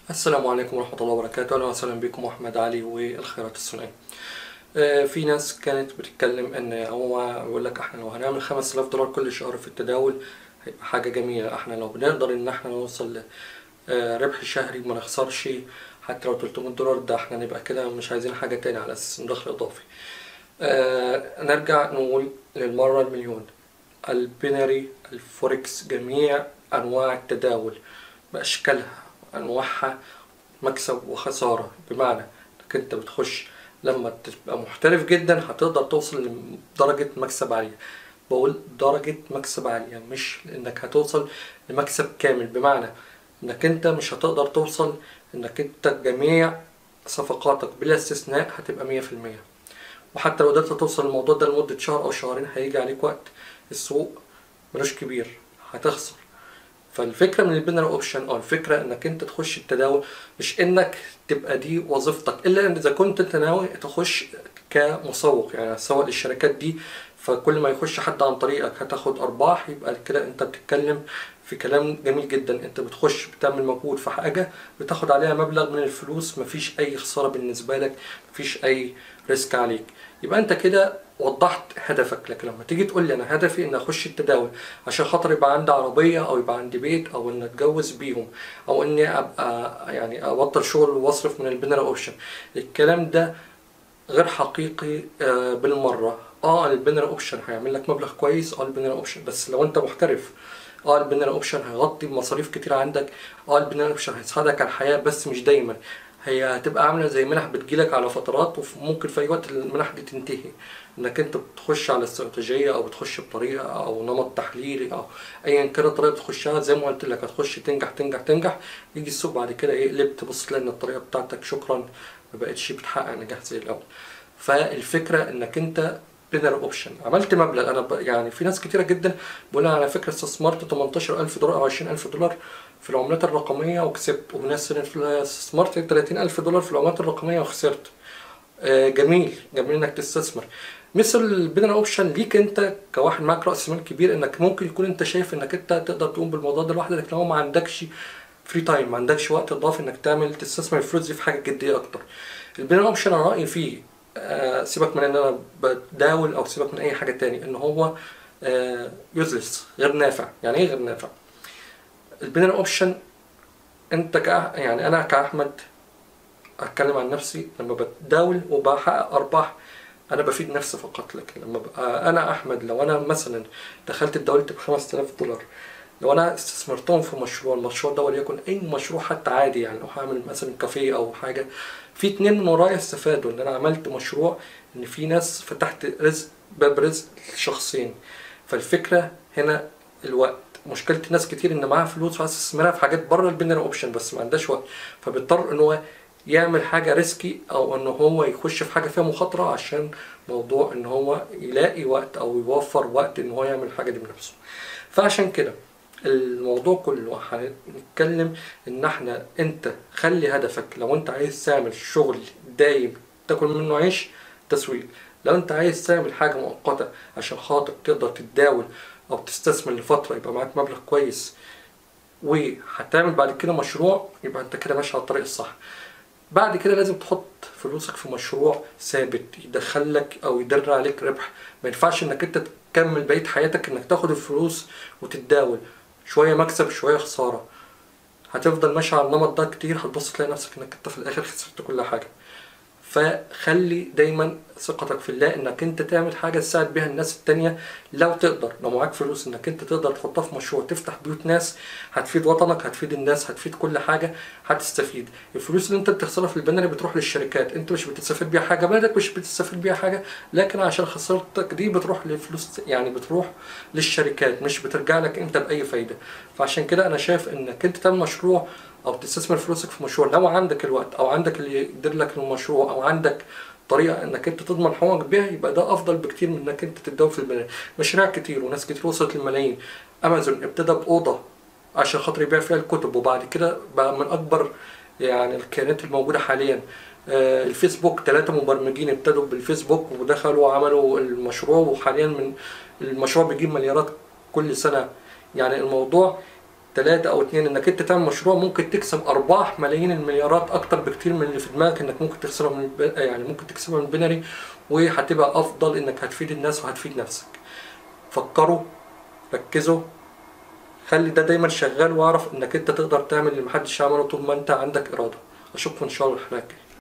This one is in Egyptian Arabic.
السلام عليكم ورحمة الله وبركاته أهلا وسهلا بكم أحمد علي والخيرات الثنائية آه، في ناس كانت بتتكلم ان هو بيقول لك احنا لو هنعمل 5000 دولار كل شهر في التداول هيبقى حاجة جميلة احنا لو بنقدر ان احنا نوصل لربح شهري ما نخسرش حتى لو 300 دولار ده احنا نبقى كده مش عايزين حاجة تاني على اساس إن دخل اضافي آه، نرجع نقول للمرة المليون البينري الفوركس جميع انواع التداول باشكالها انواعها مكسب وخسارة بمعنى انك انت بتخش لما تبقى محترف جدا هتقدر توصل لدرجة مكسب عالية بقول درجة مكسب عالية مش انك هتوصل لمكسب كامل بمعنى انك انت مش هتقدر توصل انك انت جميع صفقاتك بلا استثناء هتبقى مية في المية وحتى لو قدرت توصل للموضوع ده لمدة شهر أو شهرين هيجي عليك وقت السوق ملوش كبير هتخسر فالفكرة من البينر اوبشن او الفكرة انك انت تخش التداول مش انك تبقى دي وظيفتك الا ان اذا كنت انت ناوي تخش كمسوق يعني تسوق للشركات دي فكل ما يخش حد عن طريقك هتاخد ارباح يبقى كده انت بتتكلم في كلام جميل جدا انت بتخش بتعمل مجهود في حاجة بتاخد عليها مبلغ من الفلوس مفيش اي خسارة بالنسبة لك مفيش اي ريسك عليك يبقى انت كده وضحت هدفك لكن لما تيجي تقول لي انا هدفي ان اخش التداول عشان خاطر يبقى عندي عربيه او يبقى عندي بيت او ان اتجوز بيهم او اني ابقى يعني ابطل شغل واصرف من البنر اوبشن الكلام ده غير حقيقي آه، بالمره اه البنر اوبشن هيعمل لك مبلغ كويس اه البنر اوبشن بس لو انت محترف اه البنر اوبشن هيغطي مصاريف كتير عندك اه البنر اوبشن هيساعدك على الحياه بس مش دايما هي هتبقى عامله زي منح بتجيلك على فترات وممكن في اي وقت المنح دي تنتهي انك انت بتخش على استراتيجيه او بتخش بطريقه او نمط تحليلي او ايا كانت الطريقه بتخشها زي ما قلت لك هتخش تنجح تنجح تنجح يجي السوق بعد كده يقلب تبص تلاقي ان الطريقه بتاعتك شكرا ما بقتش بتحقق نجاح زي الاول فالفكره انك انت بينر اوبشن عملت مبلغ انا ب... يعني في ناس كتيره جدا بيقول على فكره استثمرت 18000 دولار او 20000 دولار في العملات الرقميه وكسبت وناس استثمرت 30000 دولار في العملات الرقميه وخسرت آه، جميل جميل انك تستثمر مثل البينر اوبشن ليك انت كواحد معاك راس مال كبير انك ممكن يكون انت شايف انك انت تقدر تقوم بالموضوع ده لوحدك لكن هو ما عندكش فري تايم ما عندكش وقت اضافي انك تعمل تستثمر الفلوس دي في حاجه جديه اكتر البينر اوبشن انا رايي فيه آه، سيبك من ان انا بداول او سيبك من اي حاجه تاني ان هو يوزلس غير نافع يعني ايه غير نافع البينر اوبشن انت كأ... يعني انا كاحمد اتكلم عن نفسي لما بتداول وبحقق ارباح انا بفيد نفسي فقط لكن لما بقى انا احمد لو انا مثلا دخلت اتداولت ب 5000 دولار لو انا استثمرتهم في مشروع المشروع ده وليكن اي مشروع حتى عادي يعني لو هعمل مثلا كافيه او حاجه في اتنين من ورايا استفادوا ان انا عملت مشروع ان في ناس فتحت رزق باب رزق لشخصين فالفكره هنا الوقت مشكله ناس كتير ان معاها فلوس وعايز تستثمرها في حاجات بره البينر اوبشن بس ما عندهاش وقت فبيضطر ان هو يعمل حاجه ريسكي او ان هو يخش في حاجه فيها مخاطره عشان موضوع ان هو يلاقي وقت او يوفر وقت ان هو يعمل الحاجه دي بنفسه فعشان كده الموضوع كله هنتكلم ان احنا انت خلي هدفك لو انت عايز تعمل شغل دايم تاكل منه عيش تسويق لو انت عايز تعمل حاجه مؤقته عشان خاطر تقدر تتداول او تستثمر لفتره يبقى معاك مبلغ كويس وهتعمل بعد كده مشروع يبقى انت كده ماشي على الطريق الصح بعد كده لازم تحط فلوسك في مشروع ثابت يدخلك او يدر عليك ربح ما ينفعش انك انت تكمل بقيه حياتك انك تاخد الفلوس وتتداول شويه مكسب شويه خساره هتفضل ماشي على النمط ده كتير هتبص تلاقي نفسك انك انت في الاخر خسرت كل حاجه فخلي دايما ثقتك في الله انك انت تعمل حاجه تساعد بيها الناس التانية لو تقدر لو معاك فلوس انك انت تقدر تحطها في مشروع تفتح بيوت ناس هتفيد وطنك هتفيد الناس هتفيد كل حاجه هتستفيد الفلوس اللي انت بتخسرها في البنري بتروح للشركات انت مش بتستفيد بيها حاجه بلدك مش بتستفيد بيها حاجه لكن عشان خسارتك دي بتروح لفلوس يعني بتروح للشركات مش بترجع لك انت باي فايده فعشان كده انا شايف انك انت تعمل مشروع او تستثمر فلوسك في مشروع لو عندك الوقت او عندك اللي يدير لك المشروع او عندك طريقه انك انت تضمن حقوقك بيها يبقى ده افضل بكتير من انك انت تتداول في الملايين مشاريع كتير وناس كتير وصلت للملايين امازون ابتدى باوضه عشان خاطر يبيع فيها الكتب وبعد كده بقى من اكبر يعني الكيانات الموجوده حاليا آه الفيسبوك ثلاثة مبرمجين ابتدوا بالفيسبوك ودخلوا وعملوا المشروع وحاليا من المشروع بيجيب مليارات كل سنة يعني الموضوع ثلاثة او اتنين انك انت تعمل مشروع ممكن تكسب ارباح ملايين المليارات اكتر بكتير من اللي في دماغك انك ممكن تخسرها من الب- يعني ممكن تكسبها من البنري وهتبقى افضل انك هتفيد الناس وهتفيد نفسك فكروا ركزوا خلي ده دايما شغال واعرف انك انت تقدر تعمل اللي محدش عمله طول ما انت عندك اراده اشوفكم ان شاء الله الحلقه الجايه